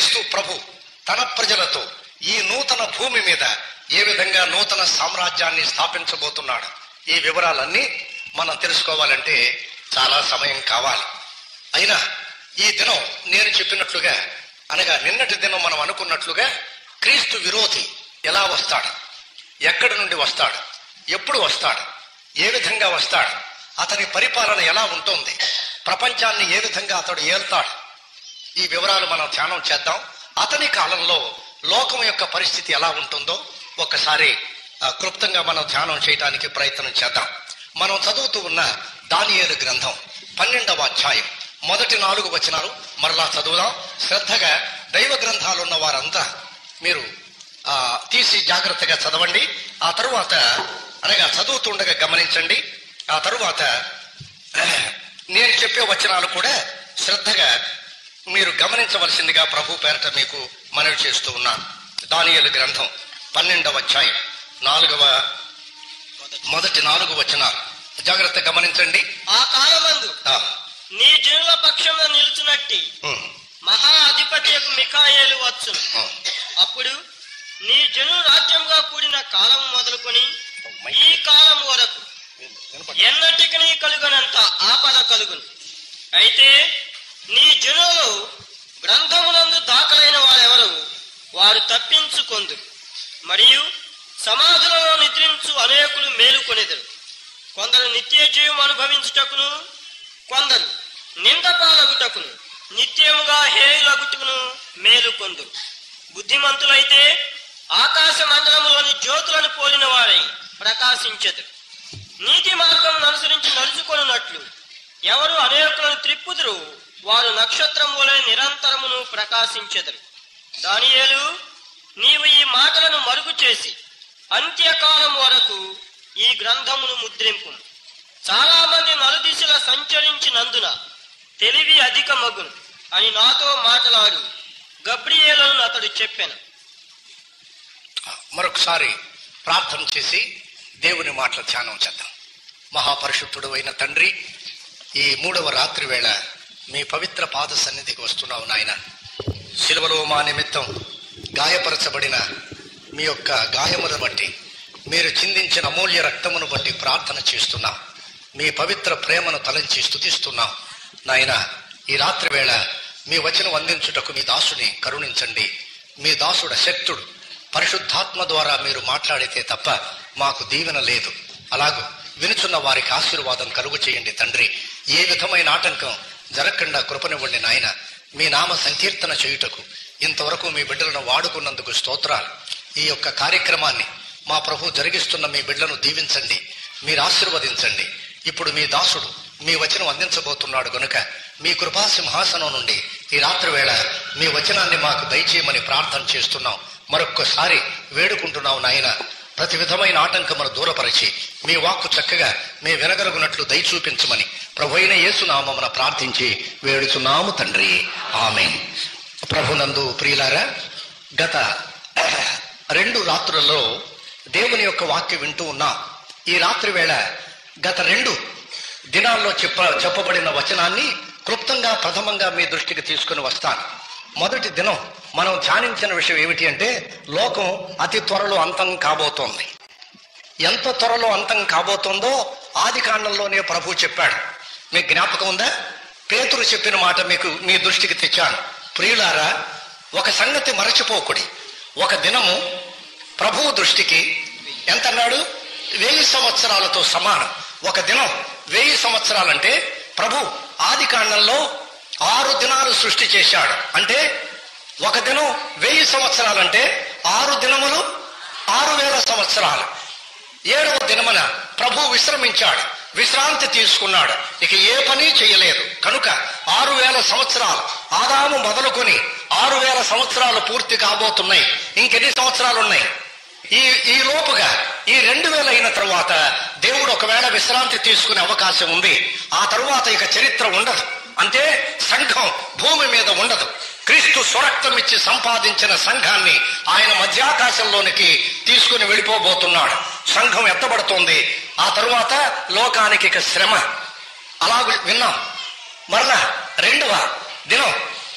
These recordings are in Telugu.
క్రీస్తు ప్రభు తన ప్రజలతో ఈ నూతన భూమి మీద ఏ విధంగా నూతన సామ్రాజ్యాన్ని స్థాపించబోతున్నాడు ఈ వివరాలన్నీ మనం తెలుసుకోవాలంటే చాలా సమయం కావాలి అయినా ఈ దినం నేను చెప్పినట్లుగా అనగా నిన్నటి దినం మనం అనుకున్నట్లుగా క్రీస్తు విరోధి ఎలా వస్తాడు ఎక్కడి నుండి వస్తాడు ఎప్పుడు వస్తాడు ఏ విధంగా వస్తాడు అతని పరిపాలన ఎలా ఉంటుంది ప్రపంచాన్ని ఏ విధంగా అతడు ఏల్తాడు ఈ వివరాలు మనం ధ్యానం చేద్దాం అతని కాలంలో లోకం యొక్క పరిస్థితి ఎలా ఉంటుందో ఒక్కసారి ఆ, క్లుప్తంగా మనం ధ్యానం చేయడానికి ప్రయత్నం చేద్దాం మనం చదువుతూ ఉన్న దానియేలు గ్రంథం పన్నెండవ అధ్యాయం మొదటి నాలుగు వచనాలు మరలా చదువుదాం శ్రద్ధగా దైవ గ్రంథాలు ఉన్న వారంతా మీరు ఆ, తీసి జాగ్రత్తగా చదవండి ఆ తరువాత అనగా చదువుతుండగా గమనించండి ఆ తరువాత నేను చెప్పే వచనాలు కూడా శ్రద్ధగా మీరు గమనించవలసిందిగా ప్రభు పేరట మీకు మనవి చేస్తూ ఉన్నాను దానియలు గ్రంథం పన్నెండవ అధ్యాయం నాలుగవ మొదటి నాలుగు వచనాలు జాగ్రత్త గమనించండి ఆ కాలమందు ఆ, నీ జనుల పక్షంలో నిలుచునట్టి ఉమ్, మహా అధిపతి మికాయేలు వచ్చును ఉమ్. అప్పుడు నీ జనులు రాజ్యంగా కూడిన కాలం మొదలుకొని ఈ కాలం వరకు ఎన్నటికి కలుగనంత ఆపద కలుగును అయితే నీ జనులు గ్రంథమునందు దాఖలైన వారెవరు వారు తప్పించుకొందు మరియు సమాధులలో నిద్రించు అనేకులు మేలుకొనెదరు కొందరు నిత్య జీవం అనుభవించుటకును కొందరు నిందపాలగుటకును నిత్యముగా హేయులగుటకును మేలుకొందురు బుద్ధిమంతులైతే ఆకాశ మండలములోని జ్యోతులను పోలిన వారై ప్రకాశించెదరు నీతి మార్గం అనుసరించి నడుచుకొనున్నట్లు ఎవరు అనేకులను త్రిప్పుదురు వారు నక్షత్రం వలె నిరంతరమును ప్రకాశించెదరు దానియేలు నీవు ఈ మాటలను మరుగు చేసి అంత్యకాలం వరకు ఈ గ్రంథమును ముద్రింపు చాలా మంది నలుదిశల సంచరించినందున తెలివి అధికమగును అని నాతో మాట్లాడు గబ్రియేలను అతడు చెప్పాను మరొకసారి ప్రార్థన చేసి దేవుని మాటల ధ్యానం చేద్దాం మహాపరిశుద్ధుడు అయిన తండ్రి ఈ మూడవ రాత్రి వేళ మీ పవిత్ర పాద సన్నిధికి వస్తున్నావు నాయన శిలువలో మా నిమిత్తం గాయపరచబడిన మీ యొక్క గాయములను బట్టి మీరు చిందించిన అమూల్య రక్తమును బట్టి ప్రార్థన చేస్తున్నాం మీ పవిత్ర ప్రేమను తలంచి స్తుతిస్తున్నాం నాయన ఈ రాత్రి వేళ మీ వచనం అందించుటకు మీ దాసుని కరుణించండి మీ దాసుడు శక్తుడు పరిశుద్ధాత్మ ద్వారా మీరు మాట్లాడితే తప్ప మాకు దీవెన లేదు అలాగూ వినుచున్న వారికి ఆశీర్వాదం కలుగు చేయండి తండ్రి ఏ విధమైన ఆటంకం జరగకుండా కృపనివ్వండి నాయన మీ నామ సంకీర్తన చేయుటకు ఇంతవరకు మీ బిడ్డలను వాడుకున్నందుకు స్తోత్రాలు ఈ యొక్క కార్యక్రమాన్ని మా ప్రభు జరిగిస్తున్న మీ బిడ్డలను దీవించండి మీరు ఆశీర్వదించండి ఇప్పుడు మీ దాసుడు మీ వచనం అందించబోతున్నాడు గనుక మీ కృపా సింహాసనం నుండి ఈ రాత్రి వేళ మీ వచనాన్ని మాకు దయచేయమని ప్రార్థన చేస్తున్నాం మరొక్కసారి వేడుకుంటున్నాం నాయన ప్రతి విధమైన ఆటంకమును దూరపరిచి మీ వాక్కు చక్కగా మీ వినగలుగునట్లు దయ చూపించమని ప్రభు అయిన యేసునామమున ప్రార్థించి వేడుచున్నాము తండ్రి ఆమె ప్రభునందు ప్రియులారా గత రెండు రాత్రులలో దేవుని యొక్క వాక్యం వింటూ ఉన్నాం ఈ రాత్రి వేళ గత రెండు దినాల్లో చెప్ప చెప్పబడిన వచనాన్ని క్లుప్తంగా ప్రథమంగా మీ దృష్టికి తీసుకుని వస్తాను మొదటి దినం మనం ధ్యానించిన విషయం ఏమిటి అంటే లోకం అతి త్వరలో అంతం కాబోతోంది ఎంత త్వరలో అంతం కాబోతోందో ఆది కాండంలోనే ప్రభు చెప్పాడు మీకు జ్ఞాపకం ఉందా పేతురు చెప్పిన మాట మీకు మీ దృష్టికి తెచ్చాను ప్రియులారా ఒక సంగతి మరచిపోకుడి ఒక దినము ప్రభువు దృష్టికి ఎంత అన్నాడు వెయ్యి సంవత్సరాలతో సమానం ఒక దినం వెయ్యి సంవత్సరాలంటే ప్రభు ఆది కాండంలో ఆరు దినాలు సృష్టి చేశాడు అంటే ఒక దినం వెయ్యి సంవత్సరాలంటే ఆరు దినములు ఆరు వేల సంవత్సరాలు ఏడవ దినమున ప్రభు విశ్రమించాడు విశ్రాంతి తీసుకున్నాడు ఇక ఏ పని చేయలేదు కనుక ఆరు వేల సంవత్సరాలు ఆదాము మొదలుకొని ఆరు వేల సంవత్సరాలు పూర్తి కాబోతున్నాయి ఇంకెన్ని సంవత్సరాలు ఉన్నాయి ఈ ఈ లోపుగా ఈ రెండు వేల అయిన తరువాత దేవుడు ఒకవేళ విశ్రాంతి తీసుకునే అవకాశం ఉంది ఆ తరువాత ఇక చరిత్ర ఉండదు అంటే సంఘం భూమి మీద ఉండదు క్రీస్తు స్వరక్తం ఇచ్చి సంపాదించిన సంఘాన్ని ఆయన మధ్యాకాశంలోనికి తీసుకుని వెళ్ళిపోబోతున్నాడు సంఘం ఎత్తబడుతోంది ఆ తరువాత లోకానికి ఇక శ్రమ అలా విన్నాం మరలా రెండవ దినం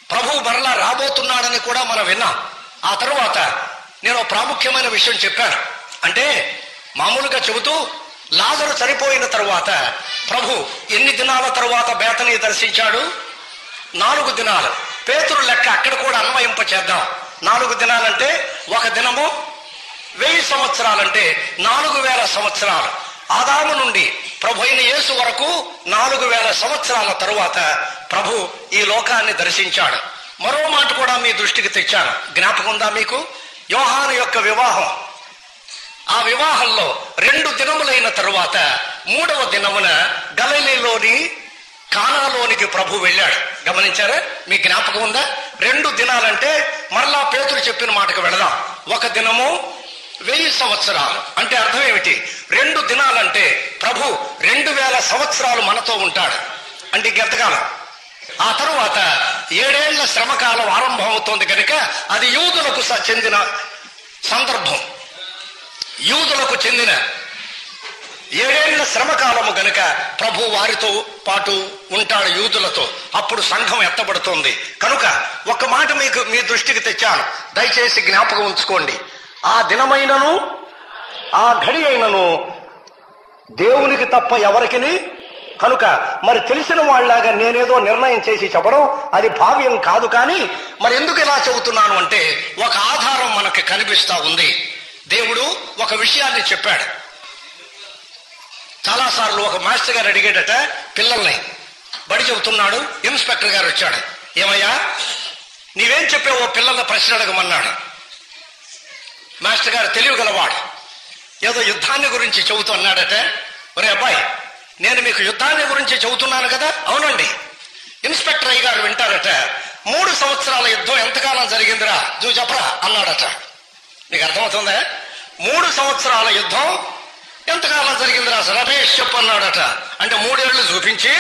ప్రభువు మరలా రాబోతున్నాడని కూడా మనం విన్నాం ఆ తరువాత నేను ఒక ప్రాముఖ్యమైన విషయం చెప్పాను అంటే మామూలుగా చెబుతూ లాజరు చనిపోయిన తరువాత ప్రభు ఎన్ని దినాల తరువాత బేతని దర్శించాడు నాలుగు దినాలు పేతురు లెక్క అక్కడ కూడా అన్వయింప చేద్దాం నాలుగు దినాలంటే ఒక దినము వెయ్యి సంవత్సరాలంటే నాలుగు వేల సంవత్సరాలు ఆదాము నుండి ప్రభు అయిన యేసు వరకు నాలుగు వేల సంవత్సరాల తరువాత ప్రభు ఈ లోకాన్ని దర్శించాడు మరో మాట కూడా మీ దృష్టికి తెచ్చాను జ్ఞాపకం ఉందా మీకు యోహాను యొక్క వివాహం ఆ వివాహంలో రెండు దినములైన తరువాత మూడవ దినమున గలలీలోని కానాలోనికి ప్రభు వెళ్ళాడు గమనించారా మీ జ్ఞాపకం ఉందా రెండు దినాలంటే మరలా పేతురు చెప్పిన మాటకు వెళదాం ఒక దినము వెయ్యి సంవత్సరాలు అంటే అర్థం ఏమిటి రెండు దినాలంటే ప్రభు రెండు వేల సంవత్సరాలు మనతో ఉంటాడు అంటే ఇంకెంతకాలం ఆ తరువాత ఏడేళ్ల శ్రమకాలం ఆరంభం అవుతోంది కనుక అది యూదులకు స- చెందిన సందర్భం యూదులకు చెందిన ఏడేళ్ల శ్రమకాలము గనుక ప్రభు వారితో పాటు ఉంటాడు యూదులతో అప్పుడు సంఘం ఎత్తబడుతోంది కనుక ఒక మాట మీకు మీ దృష్టికి తెచ్చాను దయచేసి జ్ఞాపకం ఉంచుకోండి ఆ దినమైనను ఆ ఘడి అయినను దేవునికి తప్ప ఎవరికిని కనుక మరి తెలిసిన వాళ్ళలాగా నేనేదో నిర్ణయం చేసి చెప్పడం అది భావ్యం కాదు కానీ మరి ఎందుకు ఇలా చెబుతున్నాను అంటే ఒక ఆధారం మనకి కనిపిస్తా ఉంది దేవుడు ఒక విషయాన్ని చెప్పాడు చాలాసార్లు ఒక మాస్టర్ గారు అడిగేటట పిల్లల్ని బడి చెబుతున్నాడు ఇన్స్పెక్టర్ గారు వచ్చాడు ఏమయ్యా నీవేం చెప్పావో పిల్లల ప్రశ్న అడగమన్నాడు మాస్టర్ గారు తెలియగలవాడు ఏదో యుద్ధాన్ని గురించి చెబుతున్నాడట ఒరే అబ్బాయి నేను మీకు యుద్ధాన్ని గురించి చెబుతున్నాను కదా అవునండి ఇన్స్పెక్టర్ అయ్య గారు వింటారట మూడు సంవత్సరాల యుద్ధం ఎంతకాలం జరిగిందిరా నువ్వు చెప్పరా అన్నాడట నీకు అర్థమవుతుందా మూడు సంవత్సరాల యుద్ధం ఎంతకాలం జరిగిందిరా రమేష్ చెప్పు అన్నాడట అంటే మూడేళ్లు చూపించి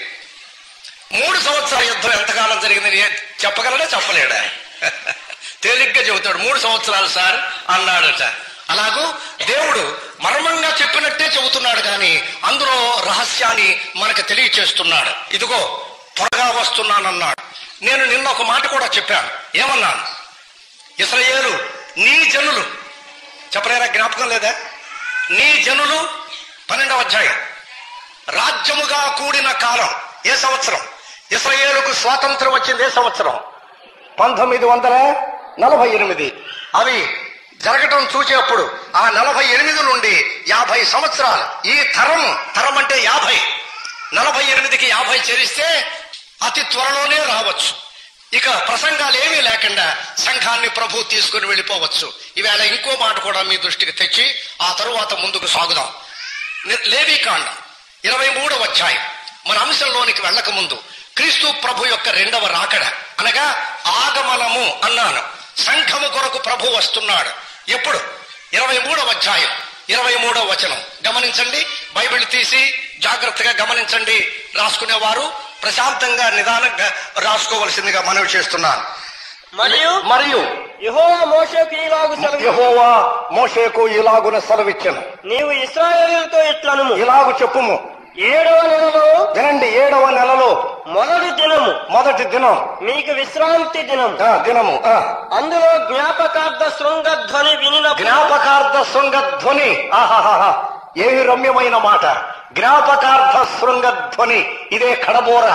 మూడు సంవత్సరాల యుద్ధం ఎంతకాలం జరిగిందని ఏ- చెప్పగలడా చెప్పలేడా తేలిగ్గా చెబుతాడు మూడు సంవత్సరాలు సార్ అన్నాడట అలాగూ దేవుడు మర్మంగా చెప్పినట్టే చెబుతున్నాడు కానీ అందులో రహస్యాన్ని మనకు తెలియచేస్తున్నాడు ఇదిగో త్వరగా వస్తున్నానన్నాడు నేను నిన్న ఒక మాట కూడా చెప్పాను ఏమన్నాను ఇస్రాయేలు నీ జనులు చెప్పలేరా జ్ఞాపకం లేదా నీ జనులు పన్నెండవ అధ్యాయం రాజ్యముగా కూడిన కాలం ఏ సంవత్సరం ఇస్రాయేలుకు స్వాతంత్రం వచ్చింది ఏ సంవత్సరం పంతొమ్మిది వందల నలభై ఎనిమిది అవి జరగటం చూసేప్పుడు ఆ నలభై ఎనిమిది నుండి యాభై సంవత్సరాలు ఈ తరం తరం అంటే యాభై నలభై ఎనిమిదికి యాభై చేరిస్తే అతి త్వరలోనే రావచ్చు ఇక ప్రసంగాలు ఏమీ లేకుండా సంఘాన్ని ప్రభు తీసుకుని వెళ్ళిపోవచ్చు ఈవేళ ఇంకో మాట కూడా మీ దృష్టికి తెచ్చి ఆ తరువాత ముందుకు సాగుదాం ని- లేవీకాండం ఇరవై మూడవ అధ్యాయం మన అంశంలోనికి వెళ్ళక ముందు క్రీస్తు ప్రభు యొక్క రెండవ రాకడ అనగా ఆగమనము అన్నాను సంఘము కొరకు ప్రభు వస్తున్నాడు ఎప్పుడు ఇరవై మూడవ అధ్యాయం ఇరవై మూడవ వచనం గమనించండి బైబిల్ తీసి జాగ్రత్తగా గమనించండి రాసుకునేవారు ప్రశాంతంగా నిదానంగా రాసుకోవలసిందిగా మనవి చేస్తున్నాను మరియు మరియు యెహోవా మోషేకు ఈలాగు సెలవు యెహోవా మోషేకు ఇలాగున సెలవిచ్చెను నీవు ఇస్రాయేలుతో ఇట్లనుము ఇలాగు చెప్పుము ఏడవ నెలలో వినండి ఏడవ నెలలో మొదటి దినము మొదటి దినం మీకు విశ్రాంతి దినం ఆ, దినము ఆ. అందులో జ్ఞాపకార్థ శృంగ ధ్వని వినినప్పుడు జ్ఞాపకార్థ శృంగ ధ్వని ఆహాహాహా ఏమి రమ్యమైన మాట జ్ఞాపకార్థ శృంగ ధ్వని ఇదే కడబోర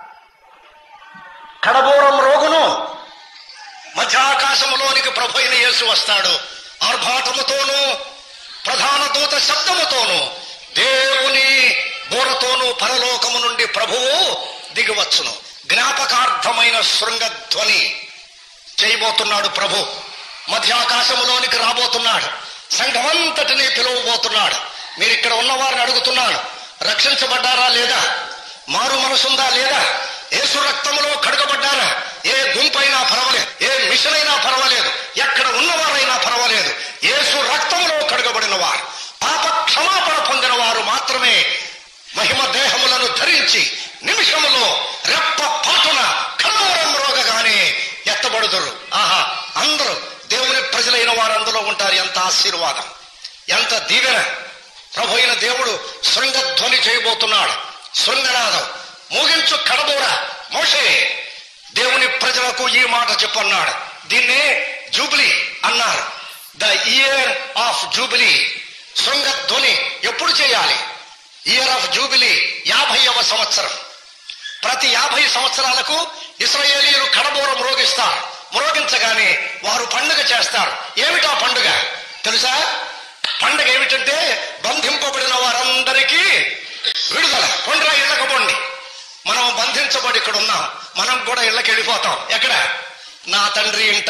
కడబోరం రోగును మధ్యాకాశములోనికి ప్రభు అయిన యేసు వస్తాడు ఆర్భాటముతోనూ ప్రధాన దూత శబ్దముతోనూ దేవుని బోరతోనూ పరలోకము నుండి ప్రభువు దిగివచ్చును జ్ఞాపకార్థమైన శృంగధ్వని చేయబోతున్నాడు ప్రభు మధ్యాకాశములోనికి రాబోతున్నాడు సంఘమంతటినీ పిలువబోతున్నాడు మీరు ఇక్కడ ఉన్నవారిని అడుగుతున్నాను రక్షించబడ్డారా లేదా మారు మనసుందా లేదా యేసు రక్తములో కడగబడ్డారా ఏ గుంపైనా పర్వాలేదు ఏ మిషన్ అయినా పర్వాలేదు ఎక్కడ ఉన్నవారైనా పర్వాలేదు యేసు రక్తములో కడగబడిన వారు పాప క్షమాపణ పొందిన వారు మాత్రమే మహిమ దేహములను ధరించి నిమిషములో రెప్ప పాటున కడమూరం రోగగానే ఎత్తబడుదురు ఆహా అందరూ దేవుని ప్రజలైన వారు అందులో ఉంటారు ఎంత ఆశీర్వాదం ఎంత దీవెన ప్రభు అయిన దేవుడు శృంగధ్వని చేయబోతున్నాడు శృంగనాదం ముగించు కడబోర మోషే దేవుని ప్రజలకు ఈ మాట చెప్పన్నాడు దీన్నే జూబిలీ అన్నారు ద ఇయర్ ఆఫ్ జూబిలీ శృంగ ధ్వని ఎప్పుడు చేయాలి ఇయర్ ఆఫ్ జూబిలీ యాభైవ సంవత్సరం ప్రతి యాభై సంవత్సరాలకు ఇస్రాయేలీలు కడబోరం మ్రోగిస్తారు మ్రోగించగానే వారు పండుగ చేస్తారు ఏమిటా పండుగ తెలుసా పండుగ ఏమిటంటే బంధింపబడిన వారందరికీ విడుదల కొండ్రా ఇళ్ళకు పొండి మనం బంధించబడి ఇక్కడ ఉన్నాం మనం కూడా ఇళ్ళకి వెళ్ళిపోతాం ఎక్కడ నా తండ్రి ఇంట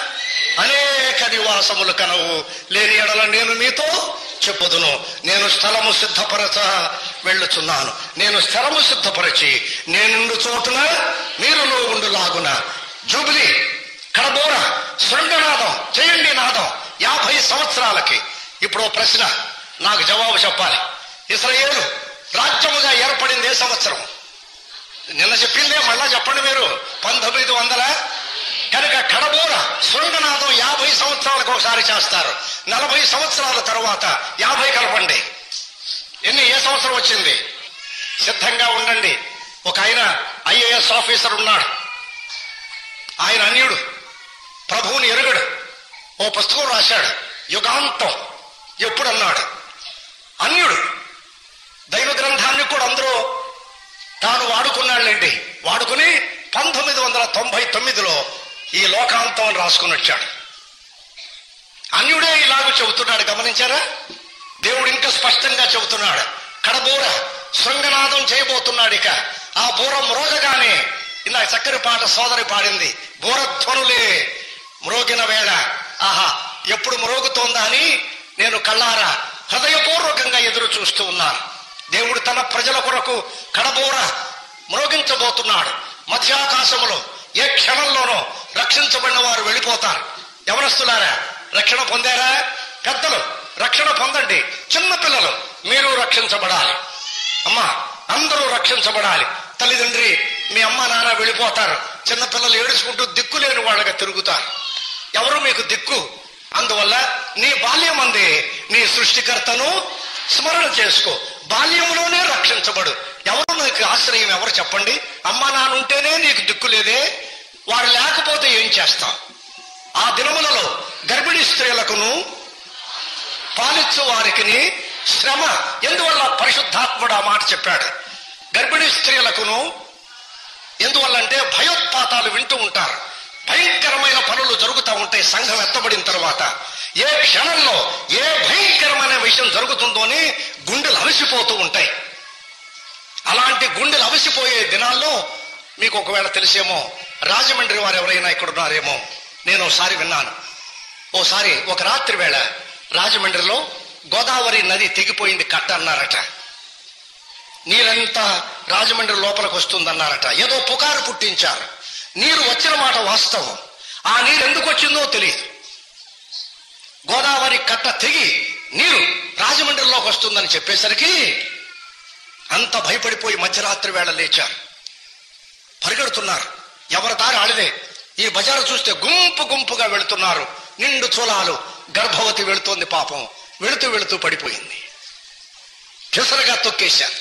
అనేక నివాసములు కనవు లేని ఎడల నేను మీతో చెప్పుదును నేను స్థలము సిద్ధపరచ వెళ్ళుచున్నాను నేను స్థలము సిద్ధపరచి నేనుండు చోటున మీరులో ఉండు లాగున జూబిలీ కడబోర శృంగనాదం చేయండి నాదం యాభై సంవత్సరాలకి ఇప్పుడు ఓ ప్రశ్న నాకు జవాబు చెప్పాలి ఇస్రాయేలు రాజ్యముగా ఏర్పడింది ఏ సంవత్సరం నిన్న చెప్పిందే మళ్ళా చెప్పండి మీరు పంతొమ్మిది వందల కనుక కడబోర శృంగనాథం యాభై సంవత్సరాలకు ఒకసారి చేస్తారు నలభై సంవత్సరాల తర్వాత యాభై కలపండి ఎన్ని ఏ సంవత్సరం వచ్చింది సిద్ధంగా ఉండండి ఒక ఆయన ఐఏఎస్ ఆఫీసర్ ఉన్నాడు ఆయన అన్యుడు ప్రభువుని ఎరుగడు ఓ పుస్తకం రాశాడు యుగాంతం ఎప్పుడన్నాడు అన్యుడు దైవ గ్రంథాన్ని కూడా అందరూ తాను వాడుకున్నాళ్ళండి వాడుకుని పంతొమ్మిది వందల తొంభై తొమ్మిదిలో ఈ లోకాంతం అని రాసుకుని వచ్చాడు అన్యుడే ఇలాగ చెబుతున్నాడు గమనించారా దేవుడు ఇంకా స్పష్టంగా చెబుతున్నాడు కడబూర శృంగనాదం చేయబోతున్నాడు ఇక ఆ బూర మ్రోగగానే ఇందాక చక్కరి పాట సోదరి పాడింది బూరధ్వనులే మ్రోగిన వేళ ఆహా ఎప్పుడు మ్రోగుతోందా అని నేను కళ్ళారా హృదయపూర్వకంగా ఎదురు చూస్తూ ఉన్నాను దేవుడు తన ప్రజల కొరకు కడబోర మ్రోగించబోతున్నాడు మధ్యాకాశములో ఏ క్షణంలోనో రక్షించబడిన వారు వెళ్ళిపోతారు ఎవరస్తులారా రక్షణ పొందారా పెద్దలు రక్షణ పొందండి చిన్న పిల్లలు మీరు రక్షించబడాలి అమ్మా అందరూ రక్షించబడాలి తల్లిదండ్రి మీ అమ్మ నాన్న వెళ్ళిపోతారు చిన్న పిల్లలు ఏడుచుకుంటూ దిక్కు లేని వాళ్ళగా తిరుగుతారు ఎవరు మీకు దిక్కు అందువల్ల నీ బాల్యం అంది నీ సృష్టికర్తను స్మరణ చేసుకో బాల్యంలోనే రక్షించబడు ఎవరు నీకు ఆశ్రయం ఎవరు చెప్పండి అమ్మ నాన్న ఉంటేనే నీకు దిక్కు లేదే వారు లేకపోతే ఏం చేస్తాం ఆ దినములలో గర్భిణీ స్త్రీలకును పాలిచ్చు వారికి శ్రమ ఎందువల్ల పరిశుద్ధాత్ముడు ఆ మాట చెప్పాడు గర్భిణీ స్త్రీలకును ఎందువల్ల అంటే భయోత్పాతాలు వింటూ ఉంటారు భయంకరమైన పనులు జరుగుతూ ఉంటాయి సంఘం ఎత్తబడిన తర్వాత ఏ క్షణంలో ఏ భయంకరమైన విషయం జరుగుతుందోని గుండెలు అలసిపోతూ ఉంటాయి అలాంటి గుండెలు అలసిపోయే దినాల్లో మీకు ఒకవేళ తెలిసేమో రాజమండ్రి వారు ఎవరైనా ఇక్కడ ఉన్నారేమో నేను ఒకసారి విన్నాను ఓసారి ఒక రాత్రి వేళ రాజమండ్రిలో గోదావరి నది తెగిపోయింది కట్ట అన్నారట నీరంతా రాజమండ్రి లోపలికి వస్తుందన్నారట ఏదో పుకారు పుట్టించారు నీరు వచ్చిన మాట వాస్తవం ఆ నీరు ఎందుకు వచ్చిందో తెలియదు గోదావరి కట్ట తెగి నీరు రాజమండ్రిలోకి వస్తుందని చెప్పేసరికి అంత భయపడిపోయి మధ్యరాత్రి వేళ లేచారు పరిగెడుతున్నారు ఎవరి దారి ఆడిదే ఈ బజారు చూస్తే గుంపు గుంపుగా వెళుతున్నారు నిండు చూలాలు గర్భవతి వెళుతోంది పాపం వెళుతూ వెళుతూ పడిపోయింది పిసరగా తొక్కేశారు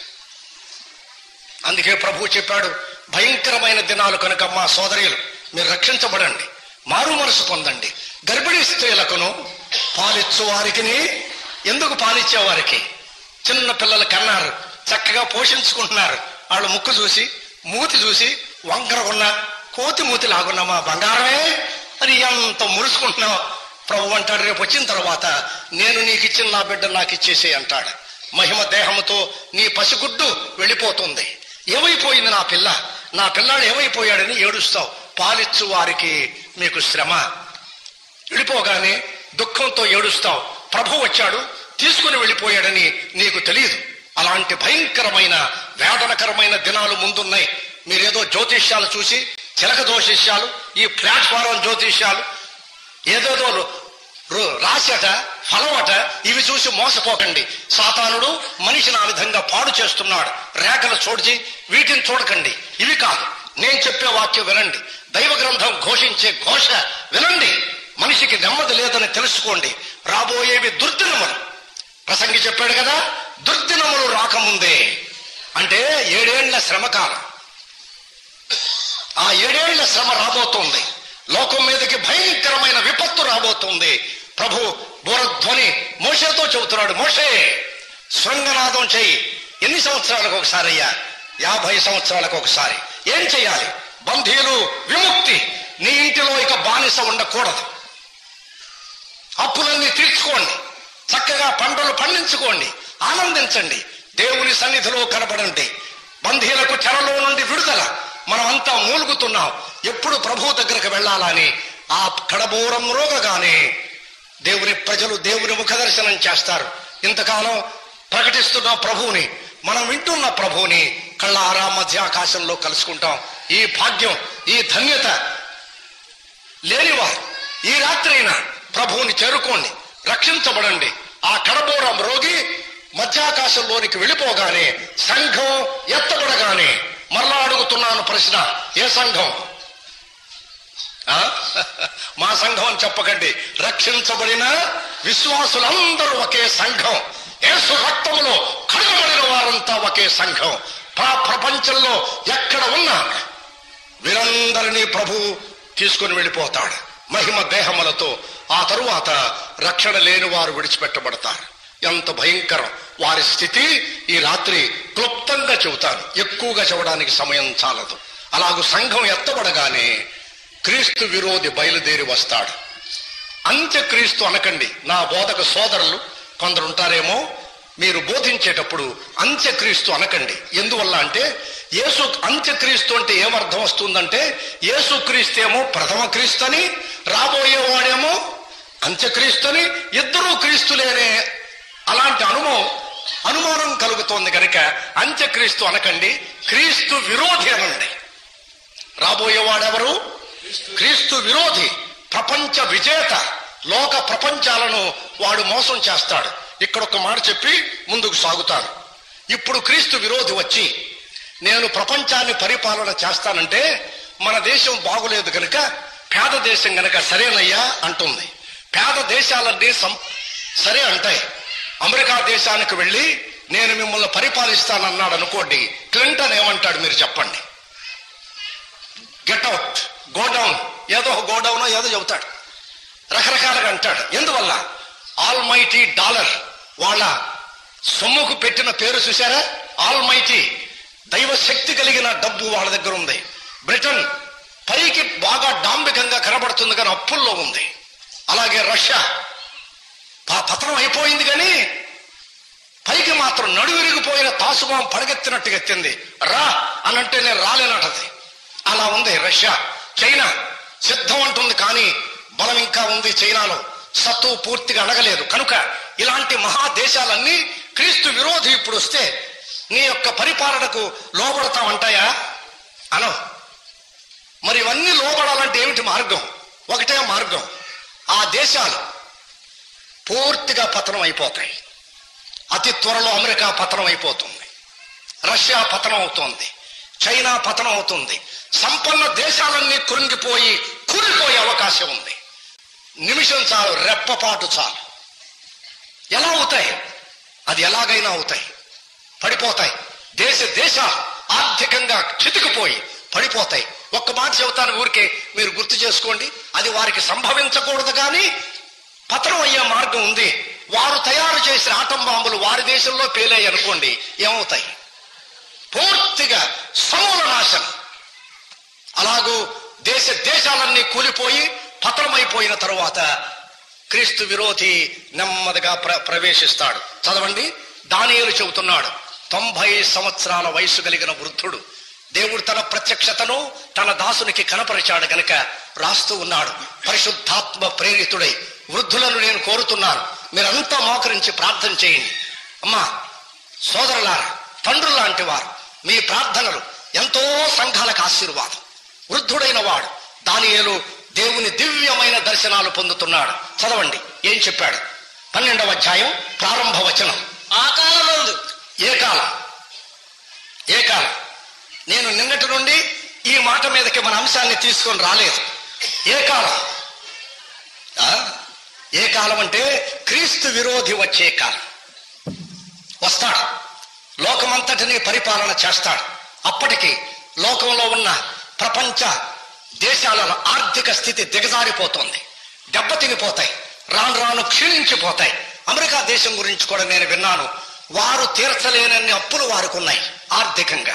అందుకే ప్రభు చెప్పాడు భయంకరమైన దినాలు కనుక మా సోదరులు మీరు రక్షించబడండి మారు మనసు పొందండి గర్భిణీ స్త్రీలకును పాలిచ్చు వారికి ఎందుకు పాలిచ్చే వారికి చిన్న పిల్లలు కన్నారు చక్కగా పోషించుకుంటున్నారు వాళ్ళు ముక్కు చూసి మూతి చూసి వంకరగున్న కోతి మూతి లాగున్నా మా బంగారమే అని ఎంత మురుసుకుంటున్నావు ప్రభు అంటాడు రేపు వచ్చిన తర్వాత నేను నీకు ఇచ్చిన నా బిడ్డ నాకు ఇచ్చేసే అంటాడు మహిమ దేహముతో నీ పసిగుడ్డు వెళ్ళిపోతుంది ఏమైపోయింది నా పిల్ల నా పిల్లాడు ఏమైపోయాడని ఏడుస్తావు పాలిచ్చు వారికి మీకు శ్రమ వెళ్ళిపోగానే దుఃఖంతో ఏడుస్తావు ప్రభు వచ్చాడు తీసుకుని వెళ్ళిపోయాడని నీకు తెలియదు అలాంటి భయంకరమైన వేదనకరమైన దినాలు ముందున్నాయి మీరేదో జ్యోతిష్యాలు చూసి చిలక జ్యోతిష్యాలు ఈ ప్లాట్ఫారం జ్యోతిష్యాలు ఏదేదో రు- రు- రాశట ఫలమట ఇవి చూసి మోసపోకండి సాతానుడు మనిషిని ఆ విధంగా పాడు చేస్తున్నాడు రేఖలు చూడ్చి వీటిని చూడకండి ఇవి కాదు నేను చెప్పే వాక్యం వినండి దైవ గ్రంథం ఘోషించే ఘోష వినండి మనిషికి నెమ్మది లేదని తెలుసుకోండి రాబోయేవి దుర్దినములు ప్రసంగి చెప్పాడు కదా దుర్దినములు రాకముందే అంటే ఏడేళ్ల శ్రమకాలం ఆ ఏడేళ్ల శ్రమ రాబోతుంది లోకం మీదకి భయంకరమైన విపత్తు రాబోతుంది ప్రభు బోరధ్వని మోషేతో చెబుతున్నాడు మోషే శృంగనాదం చెయ్యి ఎన్ని సంవత్సరాలకు ఒకసారి అయ్యా యాభై సంవత్సరాలకు ఒకసారి ఏం చెయ్యాలి బంధీలు విముక్తి నీ ఇంటిలో ఇక బానిస ఉండకూడదు అప్పులన్నీ తీర్చుకోండి చక్కగా పంటలు పండించుకోండి ఆనందించండి దేవుని సన్నిధిలో కనబడండి బంధీలకు చెరలో నుండి విడుదల మనం అంతా మూలుగుతున్నాం ఎప్పుడు ప్రభు దగ్గరకు వెళ్ళాలని ఆ కడబోరం రోగగానే దేవుని ప్రజలు దేవుని ముఖ దర్శనం చేస్తారు ఇంతకాలం ప్రకటిస్తున్న ప్రభువుని మనం వింటున్న ప్రభువుని కళ్ళారా మధ్య ఆకాశంలో కలుసుకుంటాం ఈ భాగ్యం ఈ ధన్యత లేనివారు ఈ రాత్రి అయినా ప్రభువుని చేరుకోండి రక్షించబడండి ఆ కడబోరం రోగి మధ్యాకాశంలోనికి వెళ్ళిపోగానే సంఘం ఎత్తబడగానే మరలా అడుగుతున్నాను ప్రశ్న ఏ సంఘం ఆ? మా సంఘం అని చెప్పకండి రక్షించబడిన విశ్వాసులందరూ ఒకే సంఘం యేసు రక్తములో కడగబడిన వారంతా ఒకే సంఘం ప్ర- ప్రపంచంలో ఎక్కడ ఉన్నా వీరందరినీ ప్రభు తీసుకుని వెళ్ళిపోతాడు మహిమ దేహములతో ఆ తరువాత రక్షణ లేని వారు విడిచిపెట్టబడతారు ఎంత భయంకరం వారి స్థితి ఈ రాత్రి క్లుప్తంగా చెబుతాను ఎక్కువగా చెప్పడానికి సమయం చాలదు అలాగూ సంఘం ఎత్తబడగానే క్రీస్తు విరోధి బయలుదేరి వస్తాడు అంత్యక్రీస్తు అనకండి నా బోధక సోదరులు కొందరు ఉంటారేమో మీరు బోధించేటప్పుడు అంత్యక్రీస్తు అనకండి ఎందువల్ల అంటే యేసు అంత్యక్రీస్తు అంటే ఏమర్థం వస్తుందంటే యేసు క్రీస్తేమో ప్రథమ క్రీస్తు అని రాబోయేవాడేమో అంత్యక్రీస్తు అని ఇద్దరూ క్రీస్తులేనే అలాంటి అనుభవం అనుమానం కలుగుతోంది కనుక అంత్యక్రీస్తు అనకండి క్రీస్తు విరోధి అనండి రాబోయేవాడెవరు క్రీస్తు విరోధి ప్రపంచ విజేత లోక ప్రపంచాలను వాడు మోసం చేస్తాడు ఇక్కడ ఒక మాట చెప్పి ముందుకు సాగుతాను ఇప్పుడు క్రీస్తు విరోధి వచ్చి నేను ప్రపంచాన్ని పరిపాలన చేస్తానంటే మన దేశం బాగులేదు కనుక పేద దేశం గనక సరేనయ్యా అంటుంది పేద దేశాలన్నీ సం- సరే అంటాయి అమెరికా దేశానికి వెళ్ళి నేను మిమ్మల్ని పరిపాలిస్తానన్నాడు అనుకోండి క్లింటన్ ఏమంటాడు మీరు చెప్పండి గెట్ అవుట్ గో డౌన్ ఏదో గో డౌన్ ఏదో చెబుతాడు రకరకాలుగా అంటాడు ఎందువల్ల ఆల్ మైటీ డాలర్ వాళ్ళ సొమ్ముకు పెట్టిన పేరు చూసారా ఆల్ మైటీ దైవ శక్తి కలిగిన డబ్బు వాళ్ళ దగ్గర ఉంది బ్రిటన్ పైకి బాగా డాంబికంగా కనబడుతుంది కానీ అప్పుల్లో ఉంది అలాగే రష్యా ప- పతనం అయిపోయింది కానీ పైకి మాత్రం నడువిరిగిపోయిన తాసుమాం పడగెత్తినట్టుగా ఎత్తింది రా అనంటే నేను రాలేనటది అలా ఉంది రష్యా చైనా సిద్ధం అంటుంది కానీ బలం ఇంకా ఉంది చైనాలో సత్తు పూర్తిగా అడగలేదు కనుక ఇలాంటి మహాదేశాలన్నీ క్రీస్తు విరోధి ఇప్పుడు వస్తే నీ యొక్క పరిపాలనకు లోబడతామంటాయా అనో మరి ఇవన్నీ లోబడాలంటే ఏమిటి మార్గం ఒకటే మార్గం ఆ దేశాలు పూర్తిగా పతనం అయిపోతాయి అతి త్వరలో అమెరికా పతనం అయిపోతుంది రష్యా పతనం అవుతోంది చైనా పతనం అవుతుంది సంపన్న దేశాలన్నీ కృంగిపోయి కూలిపోయే అవకాశం ఉంది నిమిషం చాలు రెప్పపాటు చాలు ఎలా అవుతాయి అది ఎలాగైనా అవుతాయి పడిపోతాయి దేశ దేశ ఆర్థికంగా చితికిపోయి పడిపోతాయి ఒక్క మాట చెబుతాను ఊరికే మీరు గుర్తు చేసుకోండి అది వారికి సంభవించకూడదు కానీ పతనం అయ్యే మార్గం ఉంది వారు తయారు చేసిన ఆటం బాంబులు వారి దేశంలో పేలాయి అనుకోండి ఏమవుతాయి పూర్తిగా సమూల నాశనం అలాగూ దేశ దేశాలన్నీ కూలిపోయి పతనమైపోయిన తరువాత క్రీస్తు విరోధి నెమ్మదిగా ప్ర ప్రవేశిస్తాడు చదవండి దానియేలు చెబుతున్నాడు తొంభై సంవత్సరాల వయసు కలిగిన వృద్ధుడు దేవుడు తన ప్రత్యక్షతను తన దాసునికి కనపరిచాడు గనక రాస్తూ ఉన్నాడు పరిశుద్ధాత్మ ప్రేరితుడై వృద్ధులను నేను కోరుతున్నాను మీరంతా మోకరించి ప్రార్థన చేయండి అమ్మా సోదరులారా తండ్రులు లాంటి వారు మీ ప్రార్థనలు ఎంతో సంఘాలకు ఆశీర్వాదం వృద్ధుడైన వాడు దానియేలు దేవుని దివ్యమైన దర్శనాలు పొందుతున్నాడు చదవండి ఏం చెప్పాడు పన్నెండవ అధ్యాయం ప్రారంభ వచనం ఆ కాలమందు ఏ కాలం ఏ కాలం నేను నిన్నటి నుండి ఈ మాట మీదకి మన అంశాన్ని తీసుకొని రాలేదు ఏ కాలం ఆ? ఏ కాలం అంటే క్రీస్తు విరోధి వచ్చే కాలం వస్తాడు లోకమంతటిని పరిపాలన చేస్తాడు అప్పటికి లోకంలో ఉన్న ప్రపంచ దేశాల ఆర్థిక స్థితి దిగజారిపోతుంది దెబ్బతినిపోతాయి రాను రాను క్షీణించిపోతాయి అమెరికా దేశం గురించి కూడా నేను విన్నాను వారు తీర్చలేనన్ని అప్పులు వారికి ఉన్నాయి ఆర్థికంగా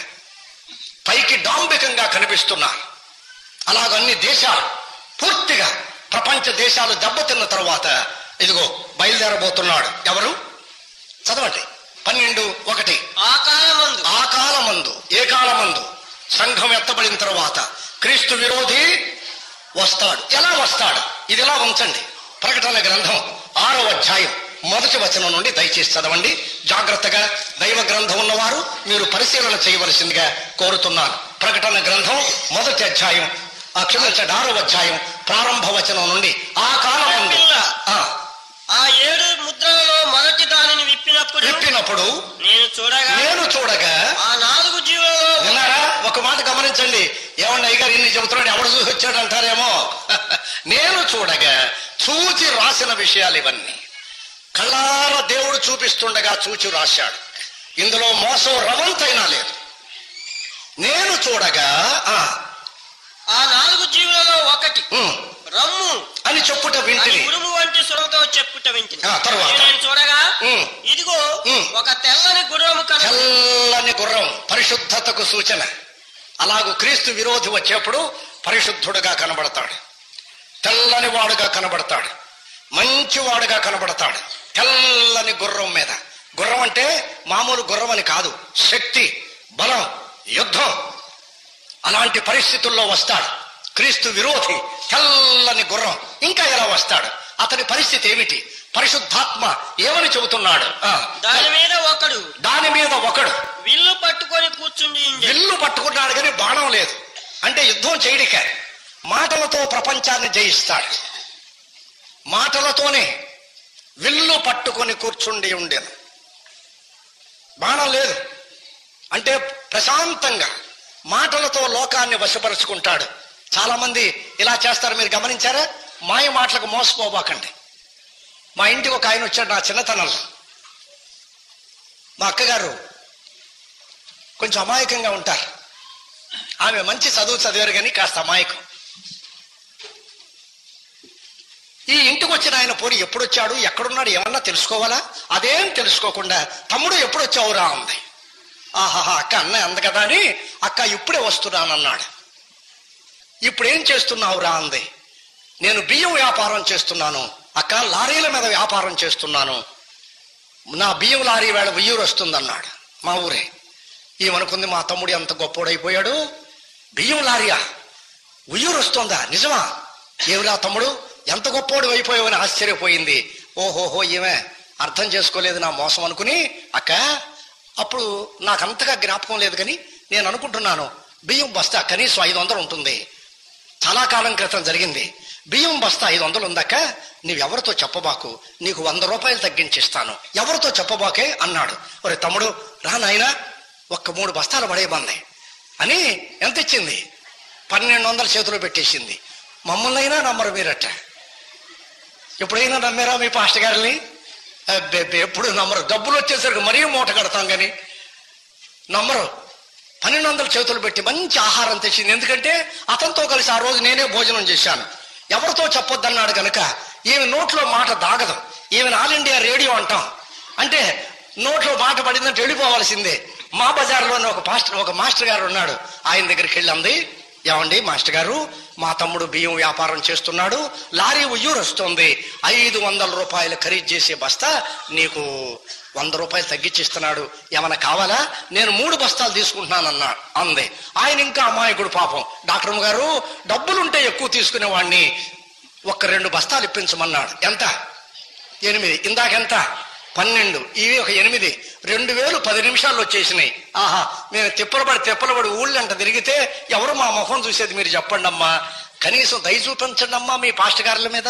పైకి డాంబికంగా కనిపిస్తున్నారు అలాగన్ని దేశాలు పూర్తిగా ప్రపంచ దేశాలు దెబ్బతిన్న తరువాత ఇదిగో బయలుదేరబోతున్నాడు ఎవరు చదవండి పన్నెండు ఒకటి ఆ కాలమందు ఆ కాలమందు ఏ కాలమందు సంఘం ఎత్తబడిన తరువాత క్రీస్తు విరోధి వస్తాడు ఎలా వస్తాడు ఇది ఎలా ఉంచండి ప్రకటన గ్రంథం ఆరో అధ్యాయం మొదటి వచనం నుండి దయచేసి చదవండి జాగ్రత్తగా దైవ గ్రంథం ఉన్నవారు మీరు పరిశీలన చేయవలసిందిగా కోరుతున్నాను ప్రకటన గ్రంథం మొదటి అధ్యాయం ఆ క్షమించండి ఆరో అధ్యాయం ప్రారంభ వచనం నుండి ఆ కాలమందు ఆ, ఆ ఏడు ముద్రలలో మొదటి దానిని విప్పినప్పుడు విప్పినప్పుడు నేను చూడగా నేను చూడగా ఆ నాలుగు జీవులలో విన్నారా ఒక మాట గమనించండి ఏమన్నా అయ్యగారు ఇన్ని చెబుతున్నాడు ఎవడు చూసి వచ్చాడు అంటారేమో నేను చూడగా చూచి రాసిన విషయాలు ఇవన్నీ కళ్ళార దేవుడు చూపిస్తుండగా చూచి రాశాడు ఇందులో మోసం రవంతైనా లేదు నేను చూడగా ఆ, ఆ నాలుగు జీవులలో ఒకటి ఉమ్, రమ్ము అని చెప్పుట అని వింటిని ఉరుము వంటి స్వరంతో చెప్పుట వింటిని ఆ, తరువాత? నేను చూడగా ఉమ్. ఇదిగో ఉమ్. ఒక తెల్లని గుర్రము కన తెల్లని గుర్రం పరిశుద్ధతకు సూచన అలాగూ క్రీస్తు విరోధి వచ్చేప్పుడు పరిశుద్ధుడుగా కనబడతాడు తెల్లని వాడుగా కనబడతాడు మంచివాడుగా కనబడతాడు తెల్లని గుర్రం మీద గుర్రం అంటే మామూలు గుర్రం అని కాదు శక్తి బలం యుద్ధం అలాంటి పరిస్థితుల్లో వస్తాడు క్రీస్తు విరోధి తెల్లని గుర్రం ఇంకా ఎలా వస్తాడు అతని పరిస్థితి ఏమిటి పరిశుద్ధాత్మ ఏమని చెబుతున్నాడు ఆ, దాని మీద ఒకడు దాని మీద ఒకడు విల్లు పట్టుకొని కూర్చుండి ఉండే. విల్లు పట్టుకున్నాడు కానీ బాణం లేదు అంటే యుద్ధం చేయడిక మాటలతో ప్రపంచాన్ని జయిస్తాడు మాటలతోనే విల్లు పట్టుకొని కూర్చుండి ఉండేను బాణం లేదు అంటే ప్రశాంతంగా మాటలతో లోకాన్ని వశపరుచుకుంటాడు చాలా మంది ఇలా చేస్తారు మీరు గమనించారా మాయ మాటలకు మోసపోబాకండి మా ఇంటికి ఒక ఆయన వచ్చాడు నా చిన్నతనంలో మా అక్కగారు కొంచెం అమాయకంగా ఉంటారు ఆమె మంచి చదువు చదివారు కానీ కాస్త అమాయకం ఈ ఇంటికి వచ్చిన ఆయన పోని ఎప్పుడొచ్చాడు ఎక్కడున్నాడు ఏమన్నా తెలుసుకోవాలా అదేం తెలుసుకోకుండా తమ్ముడు ఎప్పుడొచ్చావురా అంది ఆహాహా అక్క అన్న అంది కదా అని అక్క ఇప్పుడే వస్తున్నానన్నాడు ఇప్పుడేం చేస్తున్నావురా అంది నేను బియ్యం వ్యాపారం చేస్తున్నాను అక్క లారీల మీద వ్యాపారం చేస్తున్నాను నా బియ్యం లారీ వేళ ఉయ్యూరు వస్తుందన్నాడు మా ఊరే ఏమనుకుంది మా తమ్ముడు ఎంత గొప్పోడైపోయాడు బియ్యం లారీయా ఉయ్యూరు వస్తుందా నిజమా ఏమిరా తమ్ముడు ఎంత గొప్పోడు అయిపోయావని ఆశ్చర్యపోయింది ఓహోహో ఏమే అర్థం చేసుకోలేదు నా మోసం అనుకుని అక్క అప్పుడు నాకంతగా జ్ఞాపకం లేదు కానీ నేను అనుకుంటున్నాను బియ్యం బస్తా కనీసం ఐదు వందలు ఉంటుంది చాలా కాలం క్రితం జరిగింది బియ్యం బస్తా ఐదు వందలు ఉందాక నీవెవరితో చెప్పబాకు నీకు వంద రూపాయలు తగ్గించిస్తాను ఎవరితో చెప్పబాకే అన్నాడు ఒరే తమ్ముడు రా నాయనా ఒక్క మూడు బస్తాలు పడేయమంది అని ఎంత ఇచ్చింది పన్నెండు వందల చేతిలో పెట్టేసింది మమ్మల్ని అయినా నమ్మరు మీరట ఎప్పుడైనా నమ్మారా మీ పాస్టర్ గారిని అబ్బెబ్బే, ఎప్పుడు నమ్మరు డబ్బులు వచ్చేసరికి మరీ మూట కడతాం కానీ నమ్మరు పన్నెండు వందల చేతులు పెట్టి మంచి ఆహారం తెచ్చింది ఎందుకంటే అతనితో కలిసి ఆ రోజు నేనే భోజనం చేశాను ఎవరితో చెప్పొద్దన్నాడు గనుక ఈమె నోట్లో మాట దాగదు ఈమె ఆల్ ఇండియా రేడియో అంటాం అంటే నోట్లో మాట పడిందంటే వెళ్ళిపోవాల్సిందే మా బజార్లోనే ఒక పాస్టర్ ఒక మాస్టర్ గారు ఉన్నాడు ఆయన దగ్గరికి వెళ్ళింది ఏమండి మాస్టర్ గారు మా తమ్ముడు బియ్యం వ్యాపారం చేస్తున్నాడు లారీ ఉయ్యూరు వస్తుంది ఐదు వందల రూపాయలు ఖరీదు చేసే బస్తా నీకు వంద రూపాయలు తగ్గించిస్తున్నాడు ఏమైనా కావాలా నేను మూడు బస్తాలు తీసుకుంటున్నానన్నా అంది ఆయన ఇంకా అమాయకుడు పాపం డాక్టర్ గారు డబ్బులుంటే ఎక్కువ తీసుకునేవాడిని ఒక్క రెండు బస్తాలు ఇప్పించమన్నాడు ఎంత ఎనిమిది ఇందాక ఎంత పన్నెండు ఇవి ఒక ఎనిమిది రెండు వేలు పది నిమిషాల్లో వచ్చేసినాయి ఆహా మేము తిప్పలబడి తిప్పలబడి ఊళ్ళంట తిరిగితే ఎవరు మా ముఖం చూసేది మీరు చెప్పండి అమ్మా కనీసం దయ చూపించండి అమ్మా మీ పాస్టర్ గారుల మీద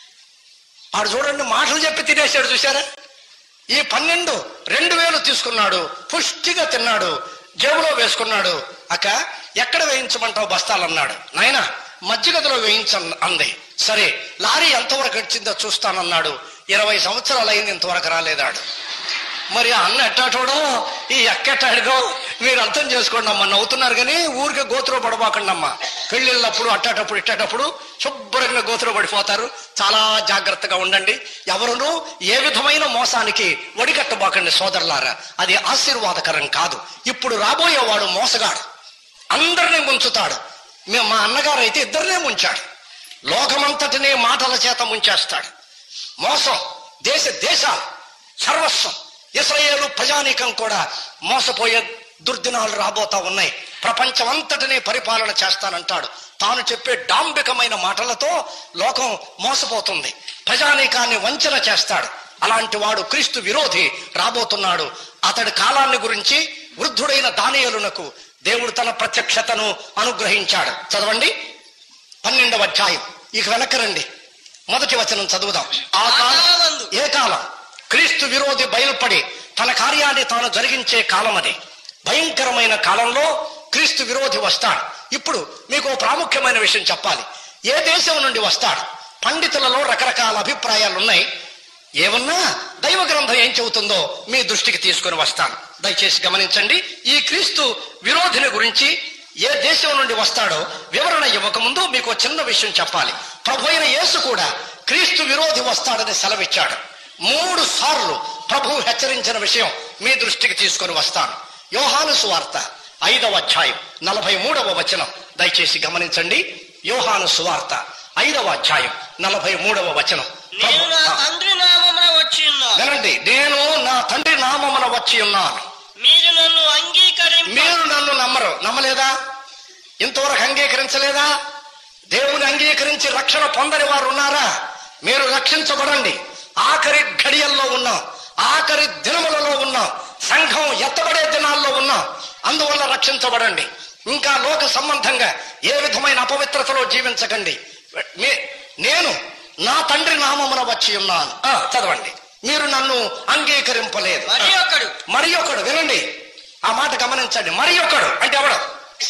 ఆడు చూడండి మాటలు చెప్పి తినేసాడు చూసారా ఈ పన్నెండు రెండు వేలు తీసుకున్నాడు పుష్టిగా తిన్నాడు జేబులో వేసుకున్నాడు అక్క ఎక్కడ వేయించమంటావు బస్తాలు అన్నాడు నాయన మధ్యగదిలో వేయించ అంది సరే లారీ ఎంతవరకు వచ్చిందో చూస్తానన్నాడు ఇరవై సంవత్సరాలు అయింది ఇంతవరకు రాలేదాడు మరి ఆ అన్న ఎట్టాటోడో ఈ ఎక్కెట్టాడుగో మీరు అర్థం చేసుకోండి అమ్మా నవ్వుతున్నారు కానీ ఊరికే గోతులో పడబాకండి అమ్మా పెళ్ళిళ్ళప్పుడు అట్టాటప్పుడు ఇట్టాటప్పుడు శుభ్రంగా గోతులో పడిపోతారు చాలా జాగ్రత్తగా ఉండండి ఎవరును ఏ విధమైన మోసానికి వడికట్టబాకండి సోదరులారా అది ఆశీర్వాదకరం కాదు ఇప్పుడు రాబోయేవాడు మోసగాడు అందరినీ ముంచుతాడు మేము మా అన్నగారు అయితే ఇద్దరినే ముంచాడు లోకమంతటినీ మాటల చేత ముంచేస్తాడు మోసం దేశ దేశాలు సర్వస్వం ఇస్రాయేలు ప్రజానీకం కూడా మోసపోయే దుర్దినాలు రాబోతా ఉన్నాయి ప్రపంచం అంతటినీ పరిపాలన చేస్తానంటాడు తాను చెప్పే డాంబికమైన మాటలతో లోకం మోసపోతుంది ప్రజానీకాన్ని వంచన చేస్తాడు అలాంటి వాడు క్రీస్తు విరోధి రాబోతున్నాడు అతడి కాలాన్ని గురించి వృద్ధుడైన దానియలునకు దేవుడు తన ప్రత్యక్షతను అనుగ్రహించాడు చదవండి పన్నెండవ అధ్యాయం ఇక వెనకరండి మొదటి వచనం చదువుదాం ఆ కాలం ఏ కాలం క్రీస్తు విరోధి బయలుపడి తన కార్యాన్ని తాను జరిగించే కాలం అది భయంకరమైన కాలంలో క్రీస్తు విరోధి వస్తాడు ఇప్పుడు మీకు ఓ ప్రాముఖ్యమైన విషయం చెప్పాలి ఏ దేశం నుండి వస్తాడు పండితులలో రకరకాల అభిప్రాయాలు ఉన్నాయి ఏమన్నా దైవ గ్రంథం ఏం చెబుతుందో మీ దృష్టికి తీసుకొని వస్తాను దయచేసి గమనించండి ఈ క్రీస్తు విరోధిని గురించి ఏ దేశం నుండి వస్తాడో వివరణ ఇవ్వకముందు మీకు ఒక చిన్న విషయం చెప్పాలి ప్రభు అయిన యేసు కూడా క్రీస్తు విరోధి వస్తాడని సెలవిచ్చాడు మూడు సార్లు ప్రభు హెచ్చరించిన విషయం మీ దృష్టికి తీసుకొని వస్తాను యోహాను సువార్త ఐదవ అధ్యాయం నలభై మూడవ వచనం దయచేసి గమనించండి యోహాను సువార్త ఐదవ అధ్యాయం నలభై మూడవ వచనం నేను నా ప్రభు- తండ్రి నామమున వచ్చి ఉన్నాను వినండి నేను నా తండ్రి నామమున వచ్చి ఉన్నాను మీరు నన్ను అంగీకరింప మీరు నన్ను నమ్మరు నమ్మలేదా ఇంతవరకు అంగీకరించలేదా దేవుని అంగీకరించి రక్షణ పొందని వారు ఉన్నారా మీరు రక్షించబడండి ఆఖరి ఘడియల్లో ఉన్నాం ఆఖరి దినములలో ఉన్నాం సంఘం ఎత్తబడే దినాల్లో ఉన్నాం అందువల్ల రక్షించబడండి ఇంకా లోక సంబంధంగా ఏ విధమైన అపవిత్రతలో జీవించకండి నే- నేను నా తండ్రి నామమున వచ్చి ఉన్నాను ఆ, చదవండి మీరు నన్ను అంగీకరింపలేదు మరి ఒకడు మరి ఒకడు వినండి ఆ మాట గమనించండి మరి ఒకడు అంటే ఎవడు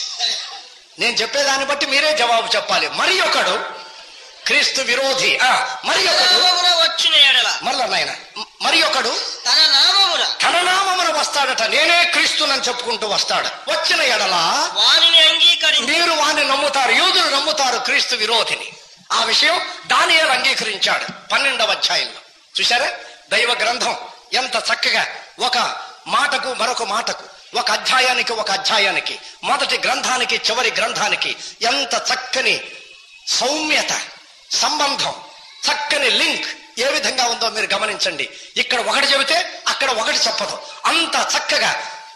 నేను చెప్పేదాన్ని బట్టి మీరే జవాబు చెప్పాలి మరి ఒకడు క్రీస్తు విరోధి ఆ మరి ఒకడు నామమున వచ్చిన ఎడల మరల నాయన మరి ఒకడు తన నామమున తన నామమున వస్తాడట నేనే క్రీస్తునని చెప్పుకుంటూ వస్తాడు వచ్చిన ఎడల వానిని అంగీకరించి మీరు వారిని నమ్ముతారు యూదులు నమ్ముతారు క్రీస్తు విరోధిని ఆ విషయం దానియేలు అంగీకరించాడు పన్నెండవ అధ్యాయంలో చూసారా దైవ గ్రంథం ఎంత చక్కగా ఒక మాటకు మరొక మాటకు ఒక అధ్యాయానికి ఒక అధ్యాయానికి మొదటి గ్రంథానికి చివరి గ్రంథానికి ఎంత చక్కని సౌమ్యత సంబంధం చక్కని లింక్ ఏ విధంగా ఉందో మీరు గమనించండి ఇక్కడ ఒకటి చెబితే అక్కడ ఒకటి చెప్పదు అంత చక్కగా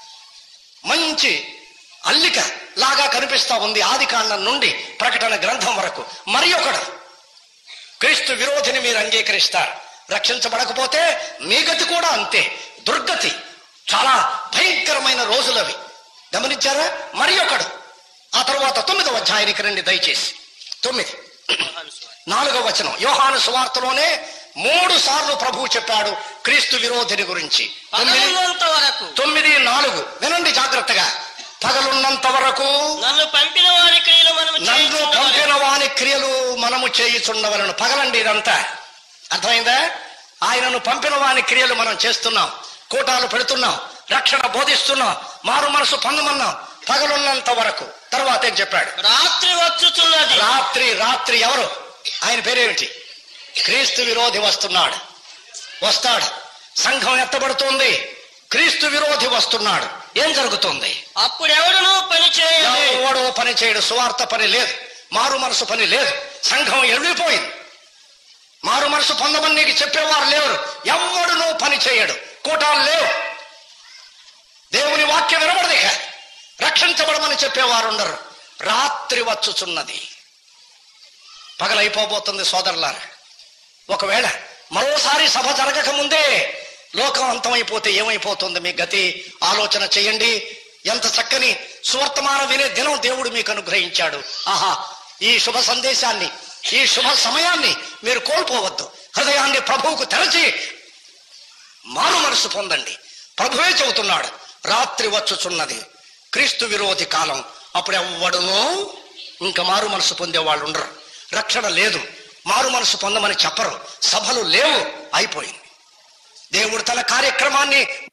మంచి అల్లిక లాగా కనిపిస్తా ఉంది ఆది కాండం నుండి ప్రకటన గ్రంథం వరకు మరి ఒకడు క్రీస్తు విరోధిని మీరు అంగీకరిస్తారు రక్షించబడకపోతే మీ గతి కూడా అంతే దుర్గతి చాలా భయంకరమైన రోజులవి గమనించారా మరి ఒకడు ఆ తర్వాత తొమ్మిదవ అధ్యాయానికి రండి దయచేసి తొమ్మిది నాలుగవ వచనం యోహాను సువార్తలోనే మూడు సార్లు ప్రభువు చెప్పాడు క్రీస్తు విరోధిని గురించి తొమ్మిది పగలున్నంత వరకు తొమ్మిది నాలుగు వినండి జాగ్రత్తగా పగలున్నంత వరకు నన్ను పంపిన వారి క్రియలు మనము నన్ను చేయుచుండవలెను. పంపిన వాని క్రియలు మనము చేయుచుండవలను పగలండి ఇదంతా అర్థమైందా ఆయనను పంపిన వాని క్రియలు మనం చేస్తున్నాం కూటాలు పెడుతున్నాం రక్షణ బోధిస్తున్నాం మారు మనసు పొందమన్నాం పగలున్నంత వరకు తర్వాత ఏం చెప్పాడు రాత్రి వచ్చుచున్నది రాత్రి రాత్రి ఎవరు ఆయన పేరేమిటి క్రీస్తు విరోధి వస్తున్నాడు వస్తాడు సంఘం ఎత్తబడుతుంది క్రీస్తు విరోధి వస్తున్నాడు ఏం జరుగుతుంది అప్పుడెవడును పని చేయలేదు ఎవడో పని చేయడు సువార్త పని లేదు మారు మనసు పని లేదు సంఘం ఎళ్ళిపోయింది మారు మనసు పొందమని నీకు చెప్పేవారు లేరు ఎవడునూ పని చేయడు కూటాలు లేవు దేవుని వాక్యం వినబడదు ఇక రక్షించబడమని చెప్పేవారు ఉండరు రాత్రి వచ్చుచున్నది పగలైపోబోతుంది సోదరులారా ఒకవేళ మరోసారి సభ జరగక ముందే లోకం అంతమైపోతే ఏమైపోతుంది మీ గతి ఆలోచన చేయండి ఎంత చక్కని సువర్తమానం వినే దినం దేవుడు మీకు అనుగ్రహించాడు ఆహా ఈ శుభ సందేశాన్ని ఈ శుభ సమయాన్ని మీరు కోల్పోవద్దు హృదయాన్ని ప్రభువుకు తెరచి మారు మనసు పొందండి ప్రభువే చెబుతున్నాడు రాత్రి వచ్చుచున్నది క్రీస్తు విరోధి కాలం అప్పుడు ఎవ్వడునూ ఇంకా మారు మనసు పొందే వాళ్ళు ఉండరు రక్షణ లేదు మారు మనసు పొందమని చెప్పరు సభలు లేవు అయిపోయింది దేవుడు తన కార్యక్రమాన్ని